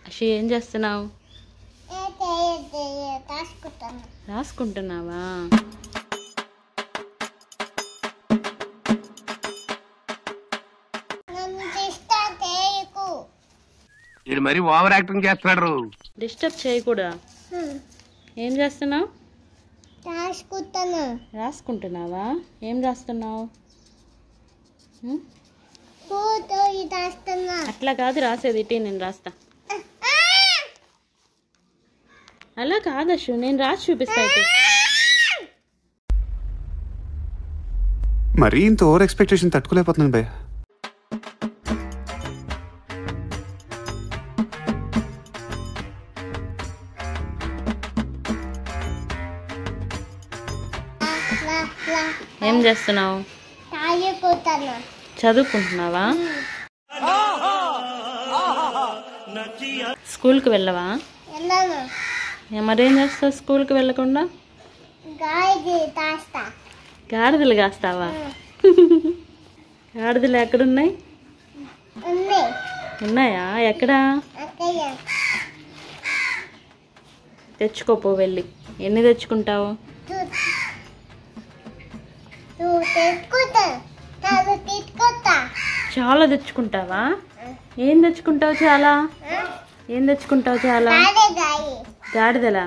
అషి ఏం చేస్తున్నావు ఏ చేయదు రాసుకుంటాను రాసుకుంటున్నావా నన్ను చేస్తా చేయకు ఇది మరి ఓవర్ యాక్టింగ్ చేస్తున్నాడు డిస్టర్బ్ చేయకూడదా ఏం చేస్తున్నావు రాసుకుంటాను రాసుకుంటున్నావా ఏం రాస్తున్నావు ఉం? ఫోటో ఇది రాస్తున్నా అట్లా కాదు రాసేది ఇటీ నేను రాస్తా అలా కాదు అశు నేను రాసి చూపిస్తా ఇటు మరీ ఇంత ఓవర్ ఎక్స్పెక్టేషన్ తట్టుకోలేకపోతున్నాను భయ్య లా లా ఏం చేస్తున్నావు రాసుకుంటాను చదువుకుంటున్నావా స్కూల్కి వెళ్ళవా వెళ్ళను ఏ, మరేం చేస్తావు స్కూల్కి వెళ్ళకుండా గాయది రాస్తా గాడిదలు కాస్తావా గాడిదలు ఎక్కడున్నాయి ఉంది ఉన్నాయా ఎక్కడా అక్కయ్య తెచ్చుకోపో వెళ్ళి ఎన్ని తెచ్చుకుంటావు నువ్వు తెచ్చుకుంటా నన్ను తీసుకుంటా చాలా తెచ్చుకుంటావా ఏం తెచ్చుకుంటావు చాలా ఏం తెచ్చుకుంటావు చాలా గాడి గాయి గాడిదలా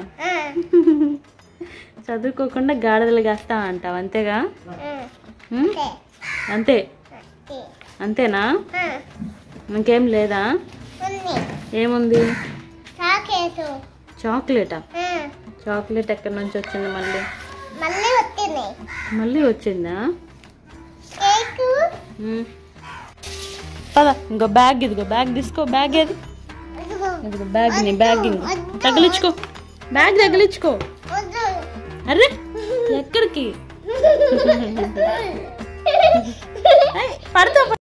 చదువుకోకుండా గాడిదలు కాస్తా అంటావు అంతేగా ఉం? అంతే అంతేనా ఇంకేం లేదా ఉంది ఏముంది సాకేసు చాక్లెటా చాక్లెట్ ఎక్కడి నుంచి వచ్చింది మళ్ళీ మళ్ళీ వచ్చింది మళ్ళీ వచ్చిందా కేకు ఉం. పద ఇంకో బ్యాగ్ ఇదిగో బ్యాగ్ తీసుకో బ్యాగ్ ఏది ఇదిగో బ్యాగ్ నీ బ్యాగ్ ఇంకో తగిలించుకో బ్యాగ్ తగిలించుకో వద్దు అరే ఎక్కడికి ఏయ్, పడతావు